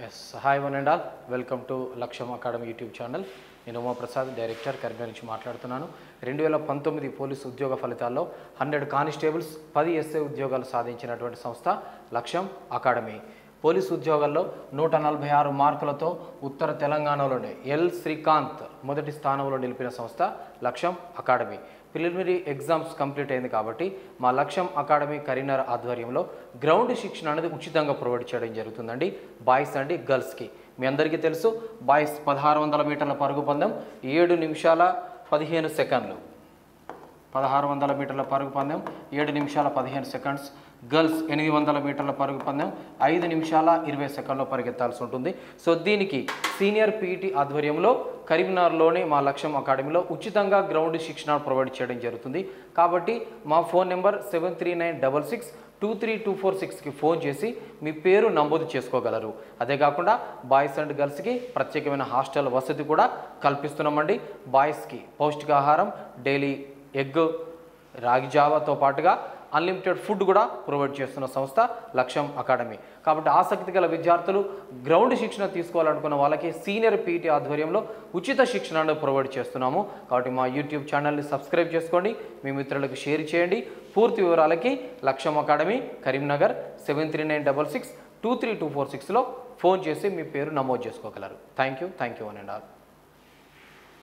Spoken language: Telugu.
yes hi one and all welcome to Lakshyam academy YouTube channel నేను ఉమాప్రసాద్ డైరెక్టర్ కరీంనగర్ నుంచి మాట్లాడుతున్నాను రెండు వేల పంతొమ్మిది పోలీసు ఉద్యోగ ఫలితాల్లో హండ్రెడ్ కానిస్టేబుల్స్ పది ఎస్ఏ ఉద్యోగాలు సాధించినటువంటి సంస్థ లక్ష్యం అకాడమీ పోలీసు ఉద్యోగాల్లో నూట నలభై ఆరు మార్కులతో ఉత్తర తెలంగాణలోనే ఎల్ శ్రీకాంత్ మొదటి స్థానంలో నిలిపిన సంస్థ లక్ష్యం అకాడమీ ప్రిలిమినరీ ఎగ్జామ్స్ కంప్లీట్ అయింది కాబట్టి మా లక్ష్యం అకాడమీ కరీంనగర్ ఆధ్వర్యంలో గ్రౌండ్ శిక్షణ అనేది ఉచితంగా ప్రొవైడ్ చేయడం జరుగుతుందండి బాయ్స్ అండి గర్ల్స్కి మీ అందరికీ తెలుసు బాయ్స్ పదహారు వందల మీటర్ల పరుగు పందెం ఏడు నిమిషాల పదిహేను సెకండ్లు పదహారు వందల మీటర్ల పరుగు పందెం ఏడు నిమిషాల పదిహేను సెకండ్స్ గర్ల్స్ ఎనిమిది వందల మీటర్ల పరుగు పందెం ఐదు నిమిషాల ఇరవై సెకండ్లో పరిగెత్తాల్సి ఉంటుంది సో దీనికి సీనియర్ పీఈటీ ఆధ్వర్యంలో కరీంనగర్లోని మా లక్ష్యం అకాడమీలో ఉచితంగా గ్రౌండ్ శిక్షణ ప్రొవైడ్ చేయడం జరుగుతుంది కాబట్టి మా phone number seven three nine double six two three two four సిక్స్కి ఫోన్ చేసి మీ పేరు నమోదు చేసుకోగలరు అదే కాకుండా బాయ్స్ అండ్ గర్ల్స్కి ప్రత్యేకమైన హాస్టల్ వసతి కూడా కల్పిస్తున్నామండి బాయ్స్కి పౌష్టికాహారం డైలీ ఎగ్ రాగి జావాతో పాటుగా అన్లిమిటెడ్ ఫుడ్ కూడా ప్రొవైడ్ చేస్తున్న సంస్థ లక్ష్యం అకాడమీ కాబట్టి ఆసక్తి గల విద్యార్థులు గ్రౌండ్ శిక్షణ తీసుకోవాలనుకున్న వాళ్ళకి సీనియర్ పీటీ ఆధ్వర్యంలో ఉచిత శిక్షణను ప్రొవైడ్ చేస్తున్నాము కాబట్టి మా యూట్యూబ్ ఛానల్ని సబ్స్క్రైబ్ చేసుకోండి మీ మిత్రులకు షేర్ చేయండి పూర్తి వివరాలకి Lakshyam academy Karimnagar seven three nine double six two three two four సిక్స్లో ఫోన్ చేసి మీ పేరు నమోదు చేసుకోగలరు థ్యాంక్ యూ థ్యాంక్ యూ అని ఆల్